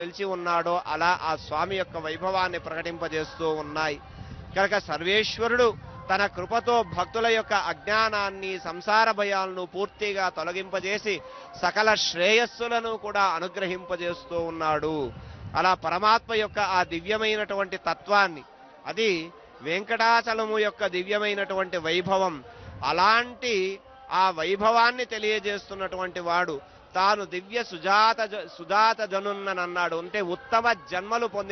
నిలిచి ఉన్నాడో అలా ఆ స్వామి యొక్క వైభవాన్ని ప్రకటింపజేస్తూ ఉన్నాయి కనుక సర్వేశ్వరుడు తన కృపతో భక్తుల యొక్క అజ్ఞానాన్ని సంసార భయాలను పూర్తిగా తొలగింపజేసి సకల శ్రేయస్సులను కూడా అనుగ్రహింపజేస్తూ ఉన్నాడు అలా పరమాత్మ యొక్క ఆ దివ్యమైనటువంటి తత్వాన్ని అది వెంకటాచలము యొక్క దివ్యమైనటువంటి వైభవం అలాంటి ఆ వైభవాన్ని తెలియజేస్తున్నటువంటి వాడు తాను దివ్య సుజాత జ- సుజాత జనున్ననన్నాడు అంటే ఉత్తమ జన్మలు పొందిన